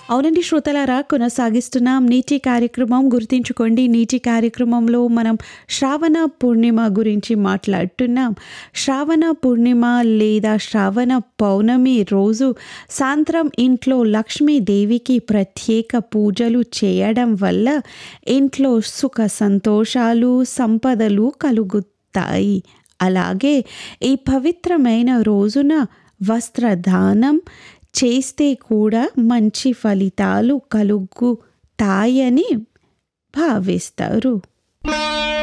అవునండి శ్రోతలారా కొనసాగిస్తున్నాం నీటి కార్యక్రమం గుర్తించుకోండి నీటి కార్యక్రమంలో మనం శ్రావణ పూర్ణిమ గురించి మాట్లాడుతున్నాం శ్రావణ పూర్ణిమ లేదా శ్రావణ పౌర్ణమి రోజు సాయంత్రం ఇంట్లో లక్ష్మీదేవికి ప్రత్యేక పూజలు చేయడం వల్ల ఇంట్లో సుఖ సంతోషాలు సంపదలు కలుగుతాయి అలాగే ఈ పవిత్రమైన రోజున వస్త్రదానం చేస్తే కూడా మంచి ఫలితాలు కలుగుతాయని భావిస్తారు